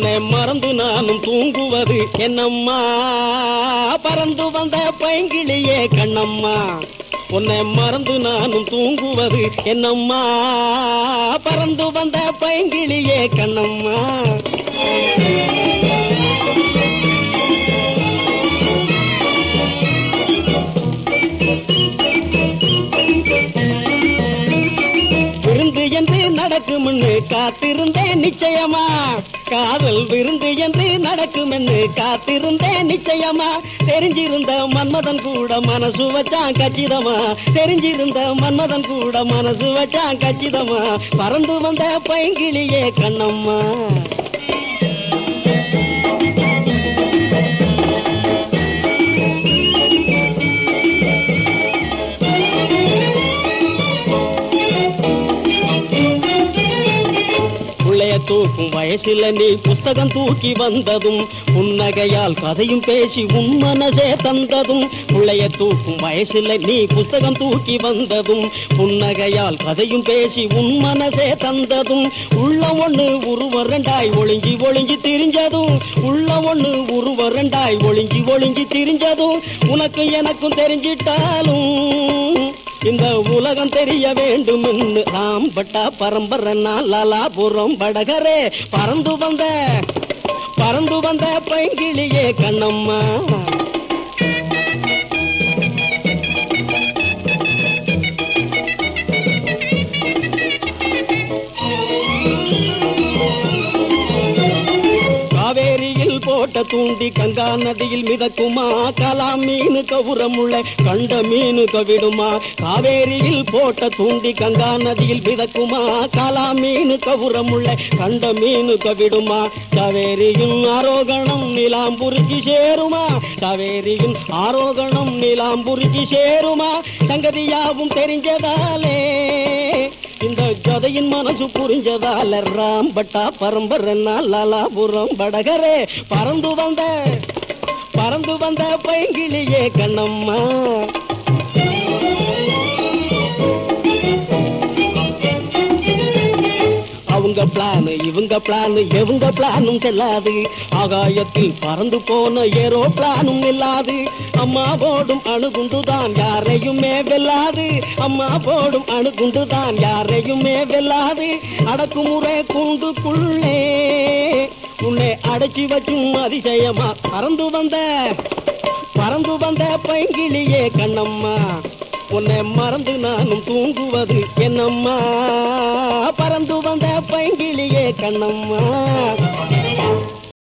உன்னை மறந்து நானும் தூங்குவது என்னம்மா பறந்து வந்த பைங்கிளியே கண்ணம்மா உன்னை மறந்து நானும் தூங்குவது என்னம்மா பறந்து வந்த பைங்கிளியே கண்ணம்மா விருந்து என்று நடக்கும்னு காத்திருந்தேன் நிச்சயமா காதல் விருந்து என்று நடக்கும்னு காத்திருந்தேன் நிச்சயமா தெரிஞ்சிருந்த மன்மதன் கூட மனசு வச்சான் கச்சிதமா தெரிஞ்சிருந்த மன்மதன் கூட மனசு வச்சான் கச்சிதமா பறந்து வந்த பைங்கிளியே கண்ணம்மா புள்ளைய தூக்கும் வயசுல நீ புஸ்தகம் தூக்கி வந்ததும் புன்னகையால் கதையும் பேசி உன் மனசே தந்ததும் புள்ளைய தூக்கும் வயசுல நீ புஸ்தகம் தூக்கி வந்ததும் புன்னகையால் கதையும் பேசி உன் மனசே தந்ததும் உள்ள ஒண்ணு உருவ ரெண்டாய் ஒளிஞ்சி ஒளிஞ்சி திரிஞ்சதும் உள்ள ஒண்ணு உருவ ரெண்டாய் ஒளிஞ்சி ஒளிஞ்சி திரிஞ்சதும் உனக்கும் எனக்கும் தெரிஞ்சிட்டாலும் இந்த உலகம் தெரிய வேண்டும் ராம்பட்டா பரம்பரை லாலாபுரம் வடகரே பறந்து வந்த பறந்து வந்த பைங்கிளியே கண்ணம்மா காவேரியில் போட்ட தூண்டி கங்கா நதியில் மிதக்குமா கலாம் மீனு கவுரமுள்ள கண்ட மீனு கவிடுமா காவேரியில் போட்ட தூண்டி கங்கா நதியில் மிதக்குமா கலாம் மீனு கவுரமுள்ள கண்ட மீனு கவிடுமா காவேரியின் ஆரோகணம் நிலாம்புரிக்கு சேருமா காவேரியின் ஆரோகணம் நிலாம்புரிக்கு சேருமா சங்கதியாவும் தெரிஞ்சதாலே இந்த கதையின் மனசு புரிஞ்சதால ராம்பட்டா பரம்பரை லாலாபுரம் வடகரே பறந்து வந்த பறந்து வந்த பைங்கிளியே கண்ணம்மா அவங்க பிளான் இவங்க பிளான் எவங்க பிளானும் செல்லாது ஆகாயத்தில் பறந்து போன ஏரோ பிளானும் இல்லாது அம்மா போடும் அணுகுண்டுதான் யாரையுமே வெல்லாது அம்மா போடும் அணுகுண்டுதான் யாரையுமே வெல்லாது அடக்குமுறை குண்டுக்குள்ளே உன்னை அடைச்சி வச்சும் அதிசயமா பறந்து வந்த பறந்து வந்த பைங்கிளியே கண்ணம்மா உன்னை மறந்து நானும் தூங்குவது என்னம்மா பறந்து வந்த பைங்கிளியே கண்ணம்மா